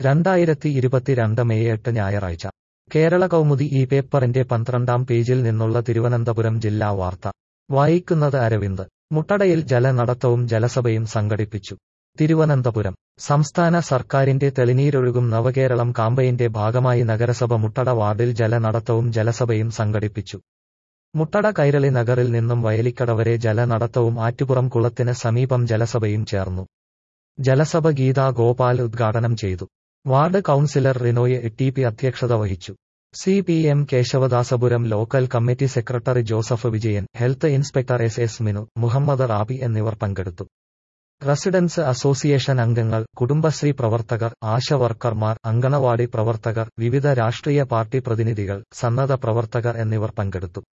രണ്ടായിരത്തി ഇരുപത്തിരണ്ട് മെയ് എട്ട് ഞായറാഴ്ച കേരള കൗമുദി ഈ പേപ്പറിന്റെ പന്ത്രണ്ടാം പേജിൽ നിന്നുള്ള തിരുവനന്തപുരം ജില്ലാ വാർത്ത വായിക്കുന്നത് അരവിന്ദ് മുട്ടടയിൽ ജലനടത്തവും ജലസഭയും സംഘടിപ്പിച്ചു തിരുവനന്തപുരം സംസ്ഥാന സർക്കാരിന്റെ തെളിനീരൊഴുകും നവകേരളം കാമ്പയിന്റെ ഭാഗമായി നഗരസഭ മുട്ടട വാർഡിൽ ജലനടത്തവും ജലസഭയും സംഘടിപ്പിച്ചു മുട്ടട കൈരളി നഗറിൽ നിന്നും വയലിക്കട വരെ ജലനടത്തവും ആറ്റുപുറം കുളത്തിന് സമീപം ജലസഭയും ചേർന്നു ജലസഭ ഗീതാ ഗോപാൽ ഉദ്ഘാടനം ചെയ്തു ward councillor Rinoy T P അധ്യക്ഷത വഹിച്ചു C P M Kesavadasapuram local committee secretary Joseph Vijayan health inspector S S Minu Muhammad Rabi എന്നിവർ പങ്കെടുത്തു റെസിഡൻസ് അസോസിയേഷൻ അംഗങ്ങൾ കുടുംബശ്രീ പ്രവർത്തകർ ആശ വർക്കർമാർ അങ്കണവാടി പ്രവർത്തകർ വിവിധ രാഷ്ട്രീയ പാർട്ടി പ്രതിനിധികൾ സന്നദ്ധ പ്രവർത്തകർ എന്നിവർ പങ്കെടുത്തു